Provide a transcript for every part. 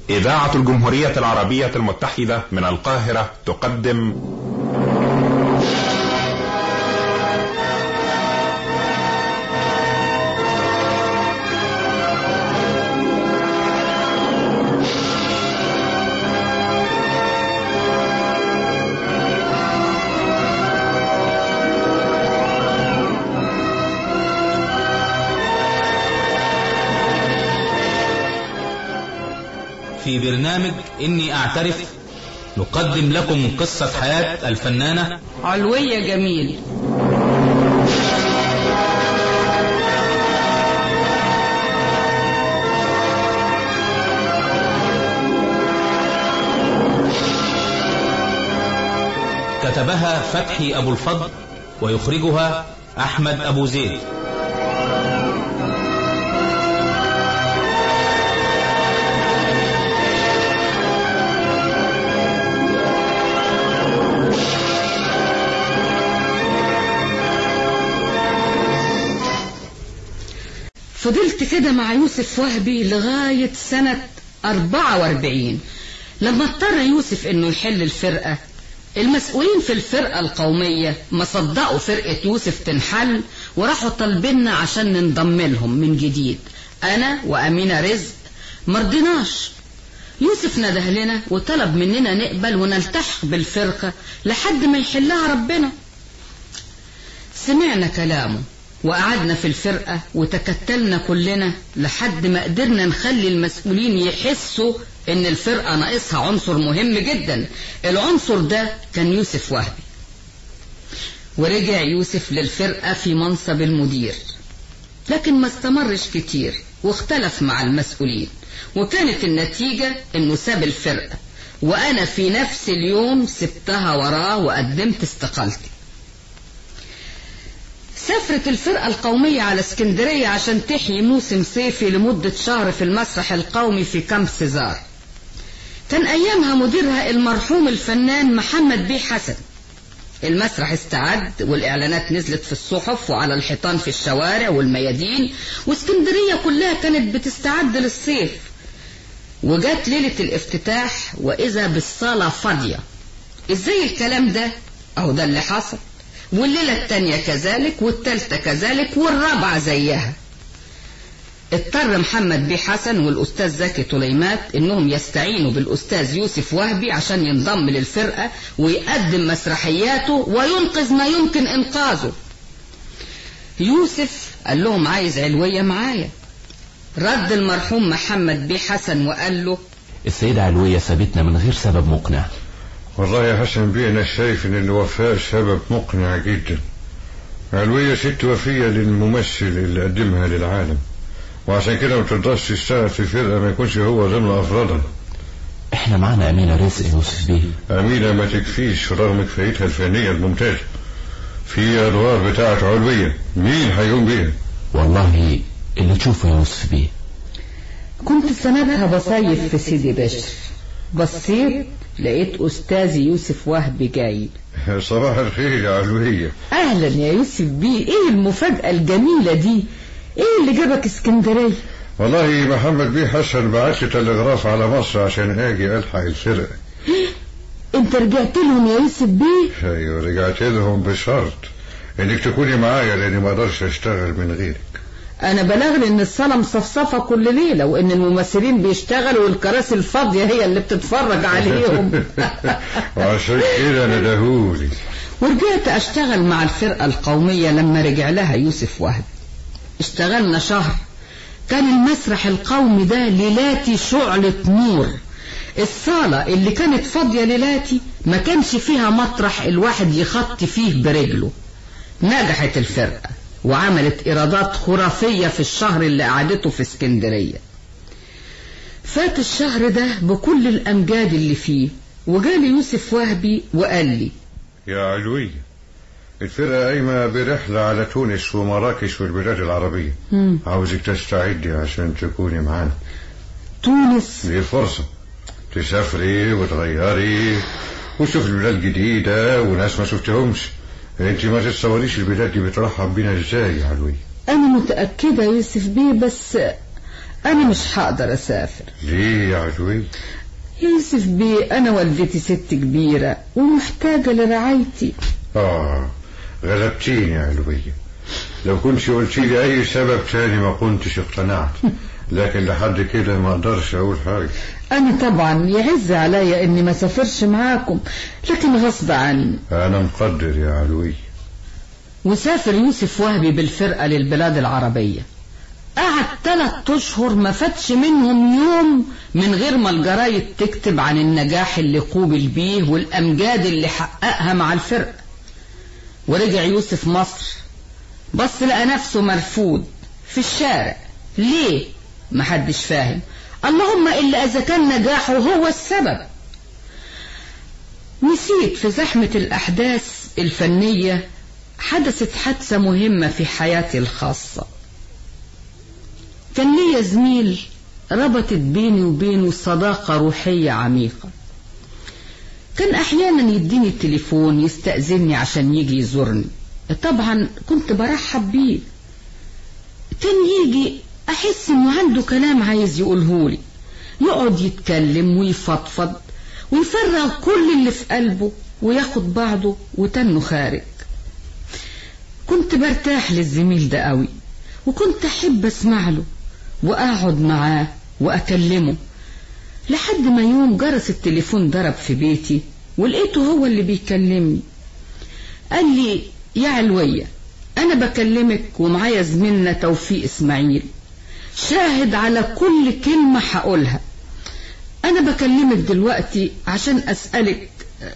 إذاعة الجمهورية العربية المتحدة من القاهرة تقدم في برنامج إني أعترف نقدم لكم قصة حياة الفنانة علوية جميل كتبها فتحي أبو الفضل ويخرجها أحمد أبو زيد فضلت كده مع يوسف وهبي لغاية سنة 44 لما اضطر يوسف انه يحل الفرقة المسؤولين في الفرقة القومية ما صدقوا فرقة يوسف تنحل وراحوا طالبيننا عشان ننضم لهم من جديد انا وامينة رزق مرضناش يوسف نده لنا وطلب مننا نقبل ونلتحق بالفرقة لحد ما يحلها ربنا سمعنا كلامه وقعدنا في الفرقة وتكتلنا كلنا لحد ما قدرنا نخلي المسؤولين يحسوا ان الفرقة ناقصها عنصر مهم جدا العنصر ده كان يوسف وهبي ورجع يوسف للفرقة في منصب المدير لكن ما استمرش كتير واختلف مع المسؤولين وكانت النتيجة انه ساب الفرقة وانا في نفس اليوم سبتها وراه وقدمت استقالتي سافرت الفرقة القومية على اسكندرية عشان تحيي موسم صيفي لمدة شهر في المسرح القومي في كامب سيزار كان أيامها مديرها المرحوم الفنان محمد بيه حسن المسرح استعد والإعلانات نزلت في الصحف وعلى الحيطان في الشوارع والميادين واسكندرية كلها كانت بتستعد للصيف وجات ليلة الافتتاح وإذا بالصالة فاضية إزاي الكلام ده؟ أهو ده اللي حصل والليلة التانية كذلك والتالتة كذلك والرابعة زيها اضطر محمد بيه حسن والأستاذ زكي طليمات إنهم يستعينوا بالأستاذ يوسف وهبي عشان ينضم للفرقة ويقدم مسرحياته وينقذ ما يمكن إنقاذه يوسف قال لهم عايز علوية معايا رد المرحوم محمد بيه حسن وقال له السيدة علوية سابتنا من غير سبب مقنع والله يا حسن بيه انا شايف ان الوفاء سبب مقنع جدا علوية ست وفية للممثل اللي قدمها للعالم وعشان كده ما تقدرش تشتغل في فرقة ما يكونش هو ضمن افرادها احنا معانا امينة رزق يوسف بيه امينة ما تكفيش رغم كفايتها الفنية الممتازة في ادوار بتاعت علوية مين هيقوم بيها والله اللي تشوفه يا يوسف بيه كنت سندها بصيف في سيدي بشر بصيت لقيت أستاذي يوسف وهبي جاي صباح الخير يا علوية أهلا يا يوسف بيه إيه المفاجأة الجميلة دي إيه اللي جابك اسكندرية والله محمد بيه حسن بعت لي تلغراف على مصر عشان اجي الحق الفرقة انت رجعت لهم يا يوسف بيه ايوه رجعت لهم بشرط انك تكوني معايا لاني ما اقدرش اشتغل من غيرك انا بلغني ان الصالة مصفصفة كل ليلة وان الممثلين بيشتغلوا والكراسي الفاضية هي اللي بتتفرج عليهم وعشان كده ندهولي ورجعت اشتغل مع الفرقة القومية لما رجع لها يوسف وهبي اشتغلنا شهر كان المسرح القومي ده ليلاتي شعلة نور الصالة اللي كانت فاضية ليلاتي ما كانش فيها مطرح الواحد يخط فيه برجله نجحت الفرقة وعملت إيرادات خرافية في الشهر اللي قعدته في اسكندرية فات الشهر ده بكل الأمجاد اللي فيه وجالي يوسف وهبي وقال لي يا علوية الفرقة قايمة برحلة على تونس ومراكش والبلاد العربية مم. عاوزك تستعدي عشان تكوني معانا تونس دي فرصة تسافري وتغيري وتشوفي البلاد جديدة وناس ما شفتهمش انت ما تتصوريش البلاد دي بترحب بينا ازاي يا علوية أنا متأكدة يا يوسف بيه بس أنا مش هقدر أسافر ليه يا علوية يوسف بيه أنا والدتي ست كبيرة ومحتاجة لرعايتي آه غلبتيني يا علوية لو كنت قلت لي أي سبب تاني ما كنتش اقتنعت لكن لحد كده ما أقدرش أقول حاجة أنا طبعا يعز عليا إني ما سافرش معاكم لكن غصب عني أنا مقدر يا علوية وسافر يوسف وهبي بالفرقة للبلاد العربية قعد ثلاث أشهر ما فاتش منهم يوم من غير ما الجرايد تكتب عن النجاح اللي قوبل بيه والأمجاد اللي حققها مع الفرقة ورجع يوسف مصر بص لقى نفسه مرفوض في الشارع ليه محدش فاهم اللهم إلا إذا كان نجاحه هو السبب نسيت في زحمة الأحداث الفنية حدثت حادثة مهمة في حياتي الخاصة كان ليا زميل ربطت بيني وبينه صداقة روحية عميقة كان أحيانا يديني التليفون يستأذني عشان يجي يزورني طبعا كنت برحب بيه كان يجي أحس إنه عنده كلام عايز يقولهولي يقعد يتكلم ويفضفض ويفرغ كل اللي في قلبه وياخد بعضه وتنه خارج كنت برتاح للزميل ده قوي وكنت أحب أسمع له وأقعد معاه وأكلمه لحد ما يوم جرس التليفون ضرب في بيتي ولقيته هو اللي بيكلمني قال لي يا علوية أنا بكلمك ومعايا زميلنا توفيق إسماعيل شاهد على كل كلمة هقولها أنا بكلمك دلوقتي عشان أسألك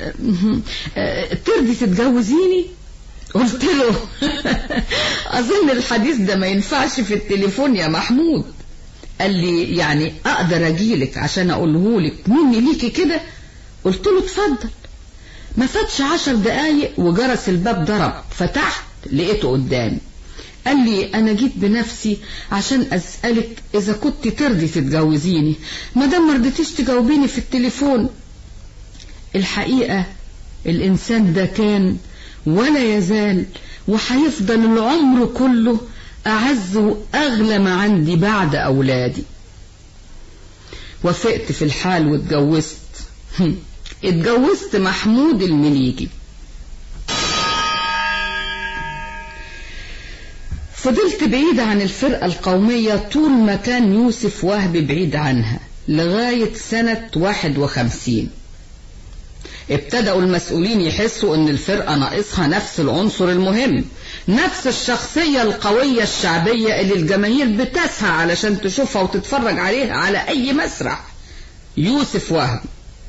ترضي تتجوزيني قلت له أظن الحديث ده ما ينفعش في التليفون يا محمود قال لي يعني أقدر أجيلك عشان أقولهولك مني ليكي كده قلت له اتفضل ما فاتش عشر دقايق وجرس الباب ضرب فتحت لقيته قدامي قال لي أنا جيت بنفسي عشان أسألك إذا كنت ترضي تتجوزيني ما دام ما رضيتيش تجاوبيني في التليفون الحقيقة الإنسان ده كان ولا يزال وهيفضل العمر كله أعز وأغلى ما عندي بعد أولادي وافقت في الحال واتجوزت اتجوزت محمود المليجي فضلت بعيدة عن الفرقة القومية طول ما كان يوسف وهبي بعيد عنها لغاية سنة واحد وخمسين ابتدأوا المسؤولين يحسوا ان الفرقة ناقصها نفس العنصر المهم نفس الشخصية القوية الشعبية اللي الجماهير بتسعى علشان تشوفها وتتفرج عليها على اي مسرح يوسف وهب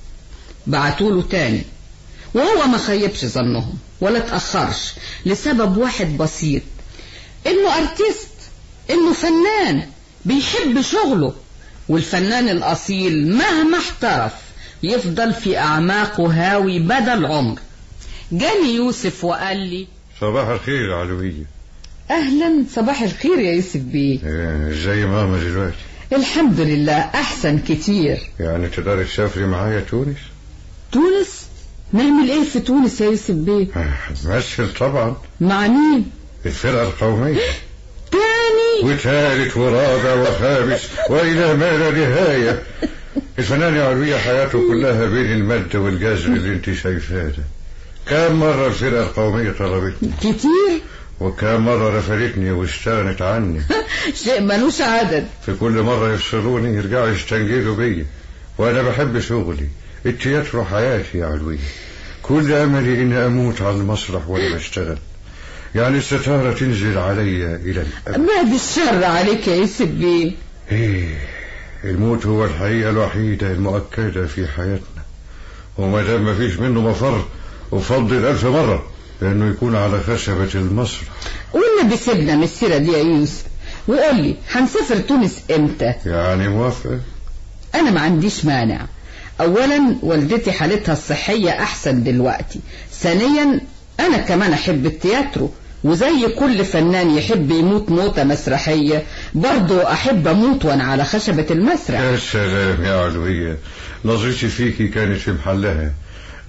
بعتوله تاني وهو ما خيبش ظنهم ولا تأخرش لسبب واحد بسيط انه ارتيست انه فنان بيحب شغله والفنان الاصيل مهما احترف يفضل في اعماقه هاوي مدى العمر جاني يوسف وقال لي صباح الخير يا علوية اهلا صباح الخير يا يوسف بيه إيه، ازاي ماما دلوقتي الحمد لله احسن كتير يعني تقدري تسافري معايا تونس تونس نعمل ايه في تونس يا يوسف بيه آه، مثل طبعا مع مين الفرقة القومية تاني وثالث ورابع وخامس وإلى ما لا نهاية الفنان يا علوية حياته كلها بين المد والجزر اللي انت شايفاه ده كم مرة الفرقة القومية طلبتني كتير وكم مرة رفضتني واستغنت عني شيء ملوش عدد في كل مرة يفصلوني يرجعوا يستنجدوا بيا وأنا بحب شغلي التياترو حياتي يا علوية كل أملي إني أموت على المسرح وأنا بشتغل يعني الستارة تنزل علي إلى الأبد بعد الشر عليك يا يوسف بيه إيه الموت هو الحقيقة الوحيدة المؤكدة في حياتنا وما دام ما فيش منه مفر أفضل ألف مرة إنه يكون على خشبة المسرح والنبي سيبنا من السيرة دي يا يوسف وقول لي هنسافر تونس امتى يعني موافق انا ما عنديش مانع اولا والدتي حالتها الصحية احسن دلوقتي ثانيا انا كمان احب التياترو وزي كل فنان يحب يموت موتة مسرحية برضو احب اموت وانا على خشبة المسرح يا سلام يا علوية نظرتي فيكي كانت في محلها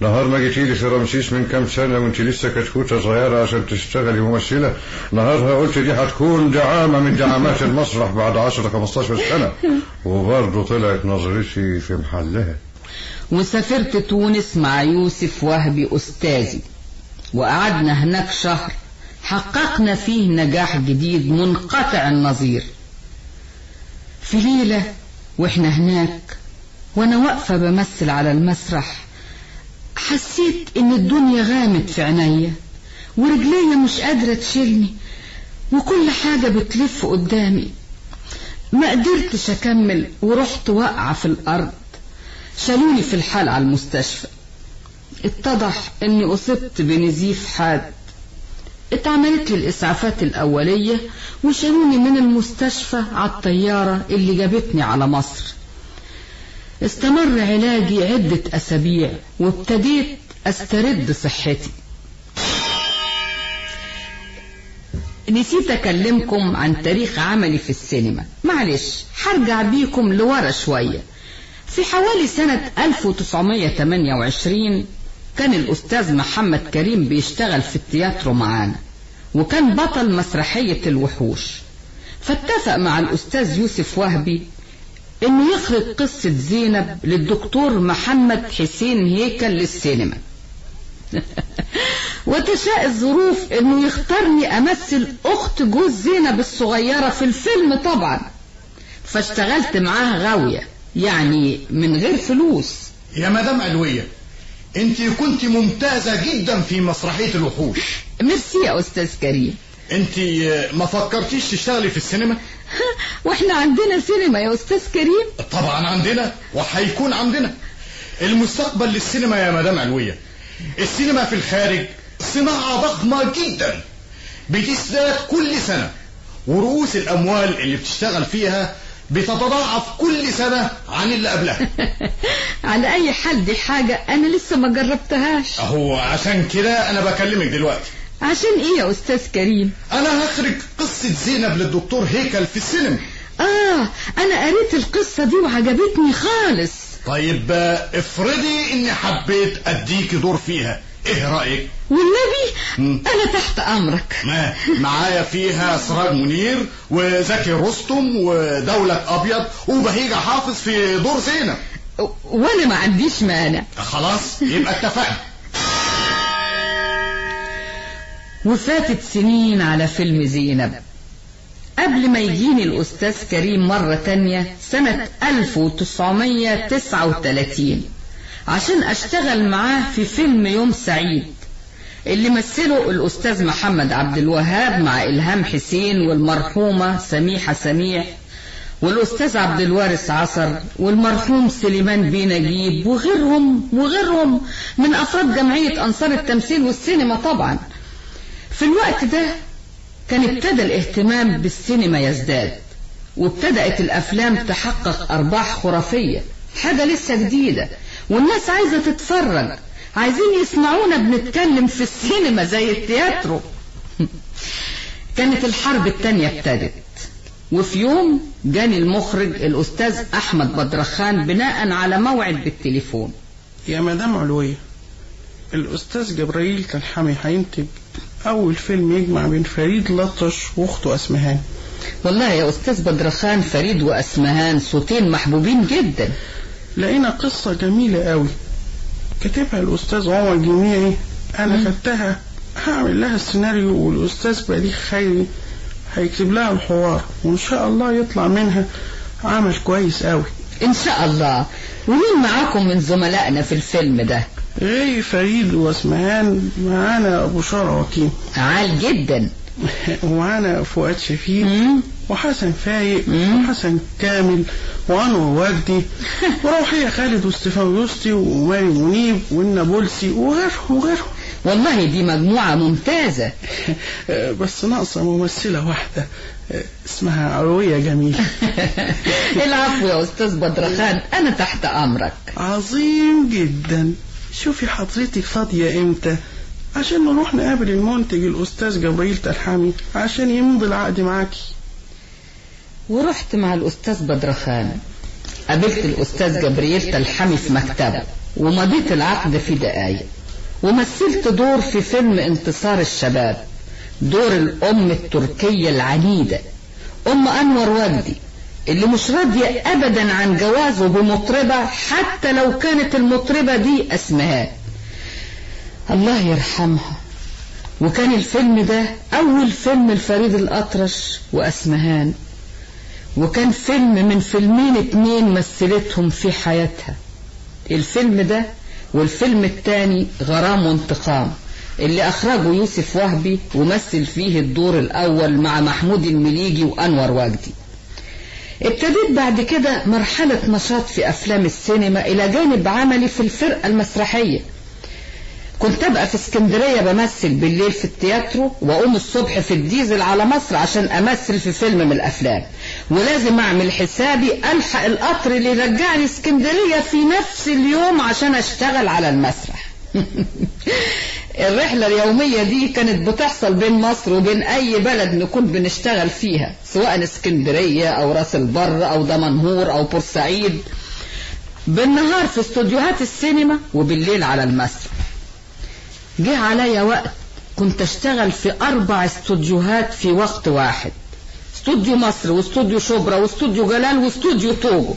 نهار ما جيتي لي في رمسيس من كام سنة وانت لسه كتكوتة صغيرة عشان تشتغلي ممثلة نهارها قلت دي هتكون دعامة من دعامات المسرح بعد 10 15 سنة وبرضه طلعت نظرتي في محلها وسافرت تونس مع يوسف وهبي أستاذي وقعدنا هناك شهر حققنا فيه نجاح جديد منقطع النظير في ليلة واحنا هناك وانا واقفة بمثل على المسرح حسيت ان الدنيا غامت في عينيا ورجليا مش قادرة تشيلني وكل حاجة بتلف قدامي ما قدرتش اكمل ورحت واقعة في الارض شالوني في الحال على المستشفى اتضح اني اصبت بنزيف حاد اتعملت لي الاسعافات الاولية وشالوني من المستشفى على الطيارة اللي جابتني على مصر استمر علاجي عدة اسابيع وابتديت استرد صحتي نسيت اكلمكم عن تاريخ عملي في السينما معلش هرجع بيكم لورا شوية في حوالي سنة 1928 كان الأستاذ محمد كريم بيشتغل في التياترو معانا وكان بطل مسرحية الوحوش فاتفق مع الأستاذ يوسف وهبي إنه يخرج قصة زينب للدكتور محمد حسين هيكل للسينما وتشاء الظروف إنه يختارني أمثل أخت جوز زينب الصغيرة في الفيلم طبعا فاشتغلت معاه غاوية يعني من غير فلوس يا مدام علوية انت كنت ممتازة جدا في مسرحية الوحوش ميرسي يا أستاذ كريم انت ما فكرتيش تشتغلي في السينما واحنا عندنا سينما يا أستاذ كريم طبعا عندنا وهيكون عندنا المستقبل للسينما يا مدام علوية السينما في الخارج صناعة ضخمة جدا بتزداد كل سنة ورؤوس الأموال اللي بتشتغل فيها بتتضاعف كل سنة عن اللي قبلها على أي حال دي حاجة أنا لسه ما جربتهاش هو عشان كده أنا بكلمك دلوقتي عشان إيه يا أستاذ كريم أنا هخرج قصة زينب للدكتور هيكل في السينما آه أنا قريت القصة دي وعجبتني خالص طيب افرضي إني حبيت أديكي دور فيها إيه رأيك؟ والنبي مم. أنا تحت أمرك ما معايا فيها سراج منير وزكي رستم ودولة أبيض وبهيجة حافظ في دور زينب وأنا ما عنديش مانع خلاص يبقى اتفقنا وفاتت سنين على فيلم زينب قبل ما يجيني الأستاذ كريم مرة تانية سنة 1939 عشان أشتغل معاه في فيلم يوم سعيد اللي مثله الأستاذ محمد عبد الوهاب مع إلهام حسين والمرحومة سميحة سميح والأستاذ عبد الوارث عصر والمرحوم سليمان بيه نجيب وغيرهم وغيرهم من أفراد جمعية أنصار التمثيل والسينما طبعا في الوقت ده كان ابتدى الاهتمام بالسينما يزداد وابتدأت الأفلام تحقق أرباح خرافية حاجة لسه جديدة والناس عايزة تتفرج عايزين يسمعونا بنتكلم في السينما زي التياترو كانت الحرب التانية ابتدت وفي يوم جاني المخرج الأستاذ أحمد بدرخان بناء على موعد بالتليفون يا مدام علوية الأستاذ جبرائيل تلحمي هينتج أول فيلم يجمع بين فريد لطش وأخته أسمهان والله يا أستاذ بدرخان فريد وأسمهان صوتين محبوبين جدا لقينا قصة جميلة قوي كاتبها الأستاذ عمر جميعي أنا خدتها هعمل لها السيناريو والأستاذ بليغ خيري هيكتب لها الحوار وإن شاء الله يطلع منها عمل كويس قوي إن شاء الله ومين معاكم من زملائنا في الفيلم ده غير فريد واسمهان معانا أبو شارع وكيم عال جدا ومعانا فؤاد شفيق مم. وحسن فايق مم. وحسن كامل وانور وجدي وروحية خالد وستيفان يوستي وماري منيب والنابلسي وغيرهم وغيرهم والله دي مجموعة ممتازة بس ناقصة ممثلة واحدة اسمها علوية جميل العفو يا أستاذ بدرخان أنا تحت أمرك عظيم جدا شوفي حضرتك فاضية امتى عشان نروح نقابل المنتج الأستاذ جبريل تلحمي عشان يمضي العقد معاكي ورحت مع الأستاذ بدرخان قابلت الأستاذ جبريل تلحمي في مكتبه ومضيت العقد في دقايق ومثلت دور في فيلم انتصار الشباب دور الأم التركية العنيدة أم أنور وجدي اللي مش راضية أبدا عن جوازه بمطربة حتى لو كانت المطربة دي أسمهان الله يرحمها وكان الفيلم ده أول فيلم الفريد الأطرش وأسمهان وكان فيلم من فيلمين اتنين مثلتهم في حياتها الفيلم ده والفيلم التاني غرام وانتقام اللي أخرجه يوسف وهبي ومثل فيه الدور الأول مع محمود المليجي وأنور وجدي ابتديت بعد كده مرحلة نشاط في أفلام السينما إلى جانب عملي في الفرقة المسرحية كنت أبقى في اسكندرية بمثل بالليل في التياترو وأقوم الصبح في الديزل على مصر عشان أمثل في فيلم من الأفلام ولازم أعمل حسابي ألحق القطر اللي يرجعني اسكندرية في نفس اليوم عشان أشتغل على المسرح الرحلة اليومية دي كانت بتحصل بين مصر وبين أي بلد نكون بنشتغل فيها سواء اسكندرية أو راس البر أو دمنهور أو بورسعيد بالنهار في استوديوهات السينما وبالليل على المسرح جه عليا وقت كنت اشتغل في أربع استوديوهات في وقت واحد استوديو مصر واستوديو شبرا واستوديو جلال واستوديو توجو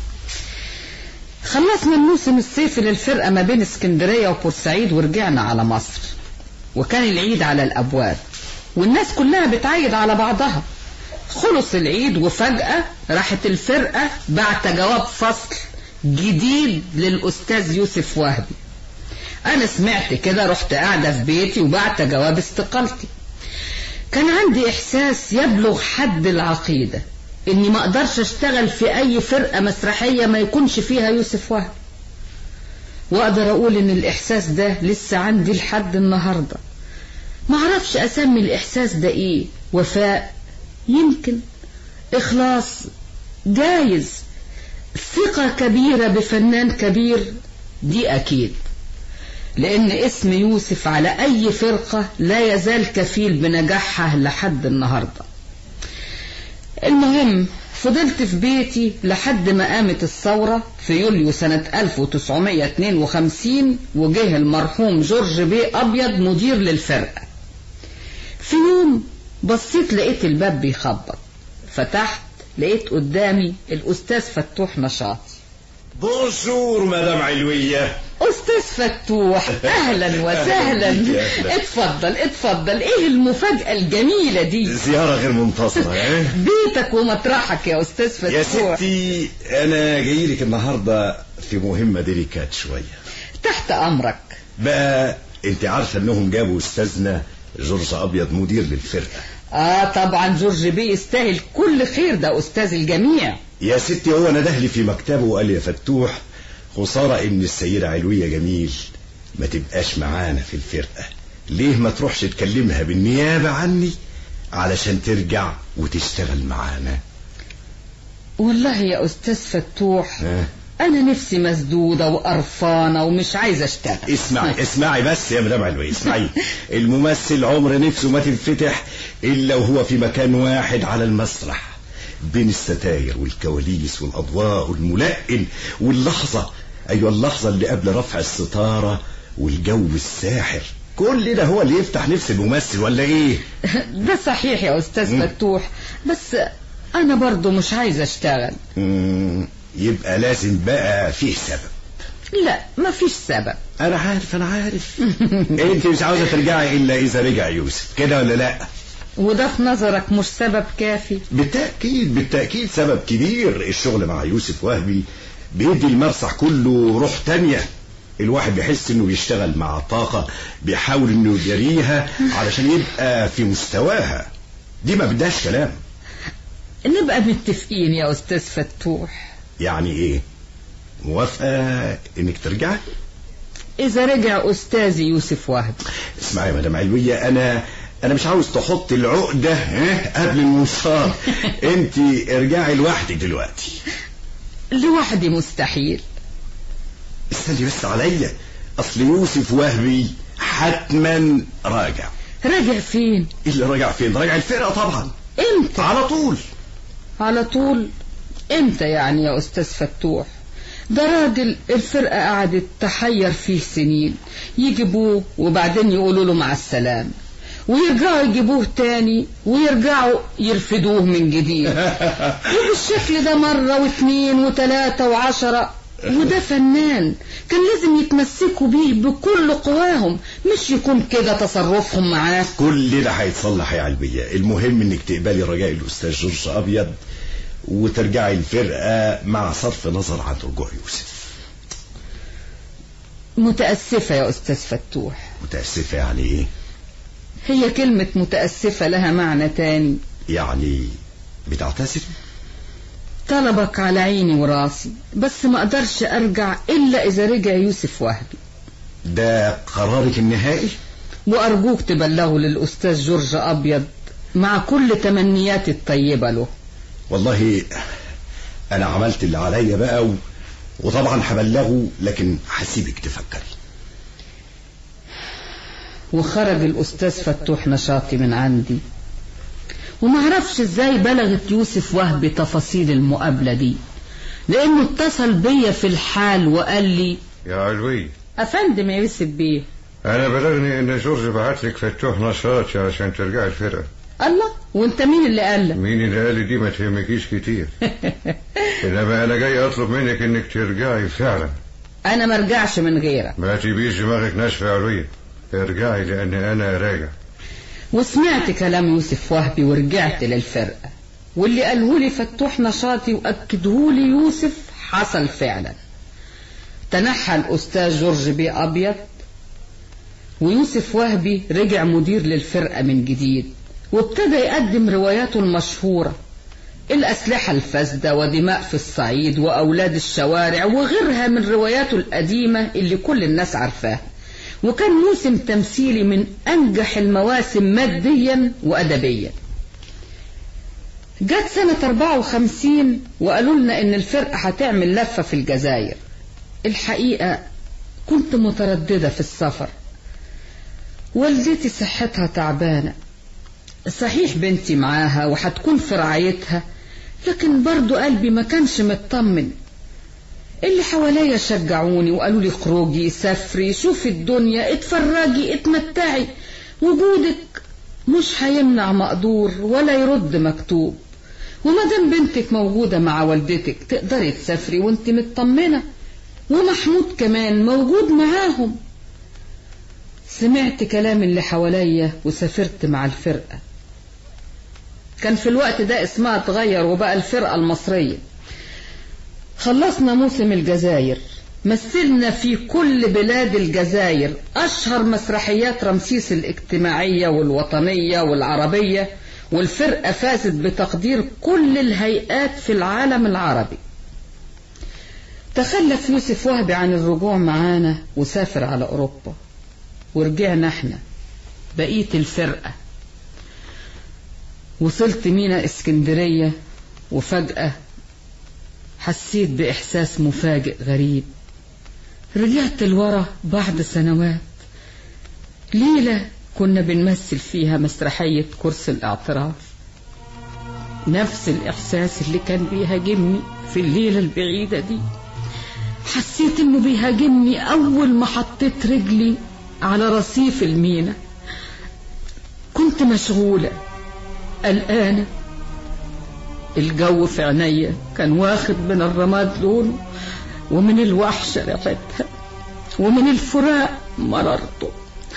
خلصنا الموسم الصيفي للفرقة ما بين اسكندرية وبورسعيد ورجعنا على مصر وكان العيد على الأبواب والناس كلها بتعيد على بعضها خلص العيد وفجأة راحت الفرقة بعت جواب فصل جديد للأستاذ يوسف وهبي أنا سمعت كده رحت قاعدة في بيتي وبعت جواب استقالتي كان عندي إحساس يبلغ حد العقيدة إني ما أقدرش أشتغل في أي فرقة مسرحية ما يكونش فيها يوسف وهبي وأقدر أقول إن الإحساس ده لسه عندي لحد النهاردة ما أعرفش أسمي الإحساس ده إيه وفاء يمكن إخلاص جايز ثقة كبيرة بفنان كبير دي أكيد لأن اسم يوسف على أي فرقة لا يزال كفيل بنجاحها لحد النهاردة المهم فضلت في بيتي لحد ما قامت الثورة في يوليو سنة 1952 وجه المرحوم جورج بيه أبيض مدير للفرقة في يوم بصيت لقيت الباب بيخبط فتحت لقيت قدامي الأستاذ فتوح نشاطي بونجور مدام علوية أستاذ فتوح أهلا وسهلا أهلا. اتفضل اتفضل إيه المفاجأة الجميلة دي زيارة غير منتظرة إيه؟ بيتك ومطرحك يا أستاذ فتوح يا ستي أنا جاي لك النهاردة في مهمة ديليكات شوية تحت أمرك بقى أنت عارفة إنهم جابوا أستاذنا جورج أبيض مدير للفرقة آه طبعا جورج بيه يستاهل كل خير ده أستاذ الجميع يا ستي هو ندهلي في مكتبه وقال لي يا فتوح خسارة إن السيدة علوية جميل ما تبقاش معانا في الفرقة ليه ما تروحش تكلمها بالنيابة عني علشان ترجع وتشتغل معانا والله يا أستاذ فتوح ها؟ أنا نفسي مسدودة وقرفانة ومش عايزة أشتغل اسمعي اسمعي بس يا مدام علوي اسمعي الممثل عمر نفسه ما تنفتح الا وهو في مكان واحد على المسرح بين الستاير والكواليس والاضواء والملائم واللحظه ايوه اللحظه اللي قبل رفع الستاره والجو الساحر كل ده هو اللي يفتح نفس الممثل ولا ايه ده صحيح يا أستاذ مم. فتوح بس أنا برضو مش عايزة أشتغل مم، يبقى لازم بقى فيه سبب لا مفيش سبب انا عارف انا عارف انت مش عاوزه ترجعي الا اذا رجع يوسف كده ولا لا وده في نظرك مش سبب كافي بالتأكيد بالتأكيد سبب كبير الشغل مع يوسف وهبي بيدي المسرح كله روح تانية الواحد بيحس انه بيشتغل مع طاقة بيحاول انه يجريها علشان يبقى في مستواها دي ما بدهاش كلام نبقى متفقين يا أستاذ فتوح يعني ايه موافقة انك ترجعي إذا رجع أستاذي يوسف وهبي اسمعي يا مدام علوية انا انا مش عاوز تحط العقدة ها، قبل المنصار انت ارجعي لوحدك دلوقتي لوحدي مستحيل استني بس عليا اصل يوسف وهبي حتما راجع راجع فين اللي راجع فين راجع الفرقة طبعا امتى على طول على طول امتى يعني يا أستاذ فتوح ده راجل الفرقة قعدت تحير فيه سنين يجيبوه وبعدين يقولوا له مع السلامة ويرجعوا يجيبوه تاني ويرجعوا يرفدوه من جديد وبالشكل ده مرة واثنين وثلاثة وعشرة وده فنان كان لازم يتمسكوا بيه بكل قواهم مش يكون كده تصرفهم معاه كل ده هيتصلح يا علبية المهم انك تقبلي رجاء الاستاذ جورج ابيض وترجعي الفرقة مع صرف نظر عن رجوع يوسف متأسفة يا أستاذ فتوح متأسفة يعني ايه هي كلمة متأسفة لها معنى تاني يعني بتعتذري طلبك على عيني وراسي بس ما اقدرش ارجع الا اذا رجع يوسف وهبي ده قرارك النهائي وارجوك تبلغه للاستاذ جورج ابيض مع كل تمنياتي الطيبة له والله انا عملت اللي عليا بقى و... وطبعا هبلغه لكن هسيبك تفكري وخرج الاستاذ فتوح نشاطي من عندي وما عرفش ازاي بلغت يوسف وهبي تفاصيل المقابلة دي لانه اتصل بيا في الحال وقال لي يا علوي افندم يا يوسف بيه انا بلغني ان جورج بعت لك فتوح نشاطي عشان ترجعي الفرقه الله وانت مين اللي قال لك مين اللي قال لي دي ما تهمكيش كتير انما انا جاي اطلب منك انك ترجعي فعلا انا ما ارجعش من غيرك ما تبيش دماغك ناشفه يا علوي ارجعي لان انا راجع وسمعت كلام يوسف وهبي ورجعت للفرقة واللي قاله لي فتوح نشاطي وأكده لي يوسف حصل فعلا تنحى الأستاذ جورج بي أبيض ويوسف وهبي رجع مدير للفرقة من جديد وابتدى يقدم رواياته المشهورة الأسلحة الفاسدة ودماء في الصعيد وأولاد الشوارع وغيرها من رواياته القديمة اللي كل الناس عارفاها وكان موسم تمثيلي من أنجح المواسم ماديا وأدبيا جت سنة 54 وقالوا لنا إن الفرقة هتعمل لفة في الجزائر الحقيقة كنت مترددة في السفر والدتي صحتها تعبانة صحيح بنتي معاها وهتكون في رعايتها لكن برضو قلبي ما كانش مطمن اللي حواليا شجعوني وقالوا لي اخرجي سافري شوفي الدنيا اتفرجي اتمتعي وجودك مش هيمنع مقدور ولا يرد مكتوب وما دام بنتك موجودة مع والدتك تقدري تسافري وانت مطمنة ومحمود كمان موجود معاهم سمعت كلام اللي حواليا وسافرت مع الفرقة كان في الوقت ده اسمها اتغير وبقى الفرقة المصرية خلصنا موسم الجزائر مثلنا في كل بلاد الجزائر أشهر مسرحيات رمسيس الاجتماعية والوطنية والعربية والفرقة فازت بتقدير كل الهيئات في العالم العربي تخلف يوسف وهبي عن الرجوع معانا وسافر على أوروبا ورجعنا احنا بقية الفرقة وصلت مينا اسكندرية وفجأة حسيت بإحساس مفاجئ غريب رجعت لورا بعد سنوات ليلة كنا بنمثل فيها مسرحية كرسي الاعتراف نفس الإحساس اللي كان بيهاجمني في الليلة البعيدة دي حسيت إنه بيهاجمني أول ما حطيت رجلي على رصيف المينا كنت مشغولة قلقانة الجو في عينيا كان واخد من الرماد لونه ومن الوحشة ريحتها ومن الفراق مررته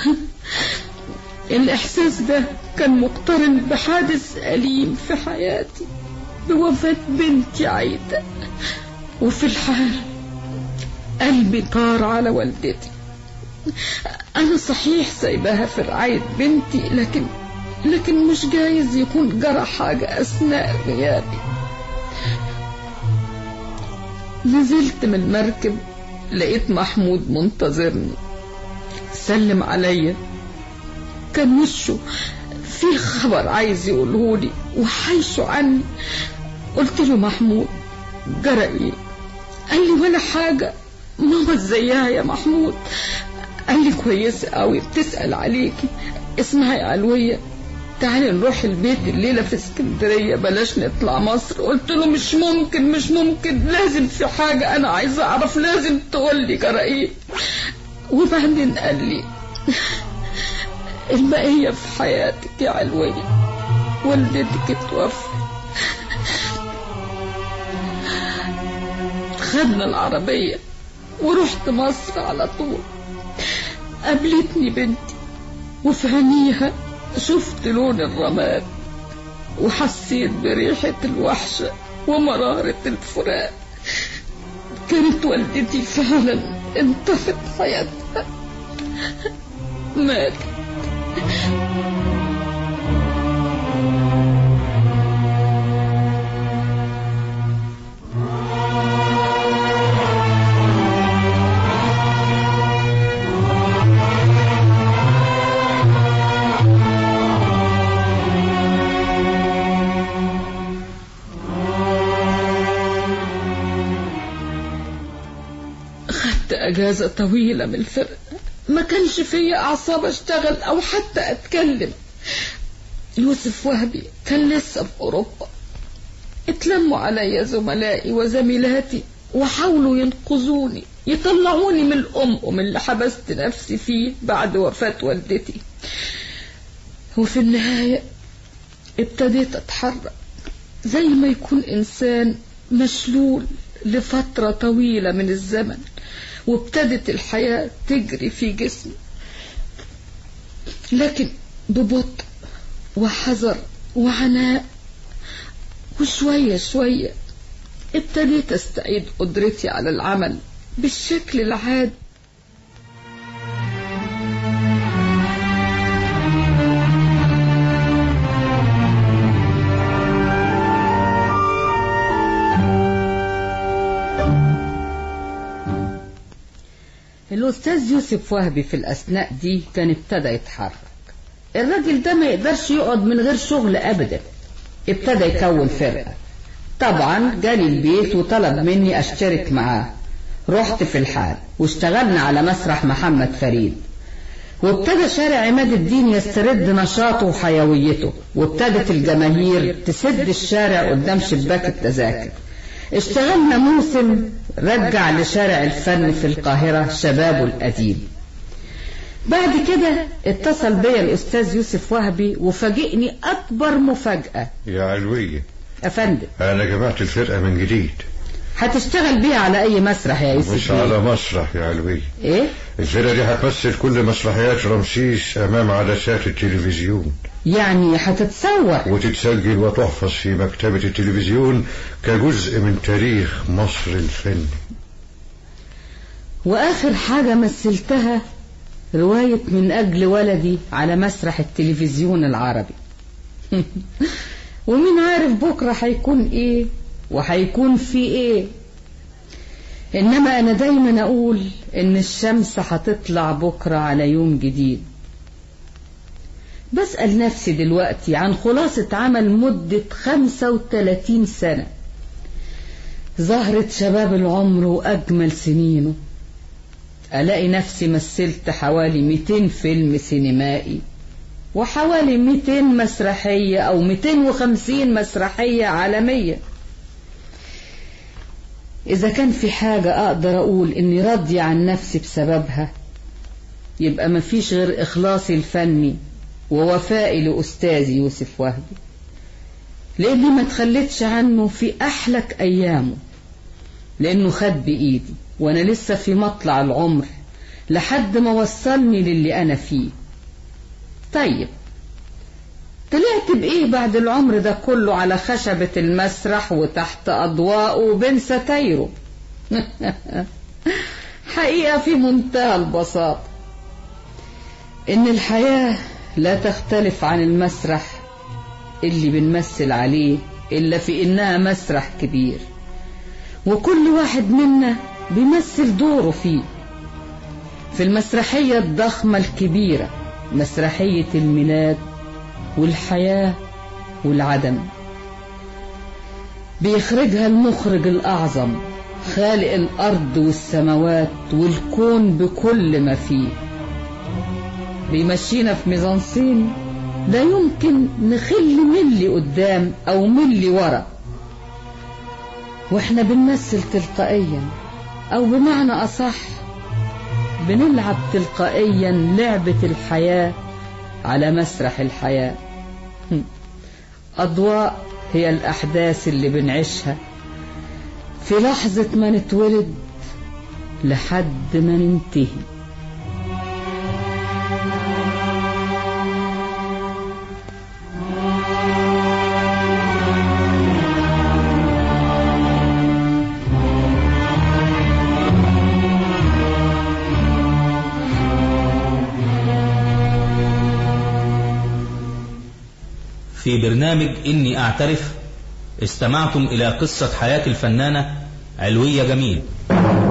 الإحساس ده كان مقترن بحادث أليم في حياتي بوفاة بنتي عايدة وفي الحال قلبي طار على والدتي أنا صحيح سايباها في رعاية بنتي لكن لكن مش جايز يكون جرى حاجة أثناء غيابي نزلت من المركب لقيت محمود منتظرني سلم عليا كان وشه في خبر عايز يقولهولي وحيشه عني قلت له محمود جرى ايه قال لي ولا حاجة ماما ازيها يا محمود قال لي كويسة قوي بتسأل عليكي اسمها يا علوية تعالي نروح البيت الليلة في اسكندرية بلاش نطلع مصر قلت له مش ممكن مش ممكن لازم في حاجة أنا عايزة أعرف لازم تقول لي جرائم وبعدين قال لي البقية في حياتك يا علوية والدتك اتوفت خدنا العربية ورحت مصر على طول قابلتني بنتي وفي عينيها شفت لون الرماد وحسيت بريحة الوحشة ومرارة الفراق كانت والدتي فعلا انتهت حياتها ماتت خدت اجازة طويلة من الفرقة ما كانش فيا اعصاب اشتغل او حتى اتكلم يوسف وهبي كان لسه في اوروبا اتلموا عليا زملائي وزميلاتي وحاولوا ينقذوني يطلعوني من الأم اللي حبست نفسي فيه بعد وفاة والدتي وفي النهاية ابتديت أتحرك زي ما يكون إنسان مشلول لفترة طويلة من الزمن وابتدت الحياة تجري في جسمي لكن ببطء وحذر وعناء وشوية شوية ابتديت استعيد قدرتي على العمل بالشكل العادي الأستاذ يوسف وهبي في الأثناء دي كان ابتدى يتحرك الراجل ده ما يقدرش يقعد من غير شغل أبدا ابتدى يكون فرقة طبعا جالي البيت وطلب مني أشترك معاه رحت في الحال واشتغلنا على مسرح محمد فريد وابتدى شارع عماد الدين يسترد نشاطه وحيويته وابتدت الجماهير تسد الشارع قدام شباك التذاكر اشتغلنا موسم رجع لشارع الفن في القاهرة شبابه القديم بعد كده اتصل بيا الأستاذ يوسف وهبي وفاجئني أكبر مفاجأة يا علوية أفندم أنا جمعت الفرقة من جديد هتشتغل بيها على أي مسرح يا يوسف مش بيه؟ على مسرح يا علوية إيه؟ الفرقة دي هتمثل كل مسرحيات رمسيس أمام عدسات التلفزيون يعني هتتصور وتتسجل وتحفظ في مكتبة التلفزيون كجزء من تاريخ مصر الفني وآخر حاجة مثلتها رواية من أجل ولدي على مسرح التلفزيون العربي ومين عارف بكرة هيكون إيه وهيكون في إيه إنما أنا دايما أقول إن الشمس هتطلع بكرة على يوم جديد بسأل نفسي دلوقتي عن خلاصة عمل مدة 35 سنة زهرة شباب العمر وأجمل سنينه ألاقي نفسي مثلت حوالي 200 فيلم سينمائي وحوالي 200 مسرحية أو 250 مسرحية عالمية إذا كان في حاجة أقدر أقول إني راضية عن نفسي بسببها يبقى مفيش غير إخلاصي الفني ووفائي لأستاذي يوسف وهبي لأني ما تخليتش عنه في أحلك أيامه لأنه خد بإيدي وأنا لسه في مطلع العمر لحد ما وصلني للي أنا فيه طيب طلعت بإيه بعد العمر ده كله على خشبة المسرح وتحت أضواءه وبين ستايره حقيقة في منتهى البساطة إن الحياة لا تختلف عن المسرح اللي بنمثل عليه إلا في إنها مسرح كبير وكل واحد منا بيمثل دوره فيه في المسرحية الضخمة الكبيرة مسرحية الميلاد والحياة والعدم بيخرجها المخرج الأعظم خالق الأرض والسماوات والكون بكل ما فيه بيمشينا في ميزانسين لا يمكن نخلي ملي قدام او ملي ورا واحنا بنمثل تلقائيا او بمعنى اصح بنلعب تلقائيا لعبة الحياة على مسرح الحياة أضواء هي الأحداث اللي بنعيشها في لحظة ما نتولد لحد ما ننتهي في برنامج إني أعترف استمعتم إلى قصة حياة الفنانة علوية جميل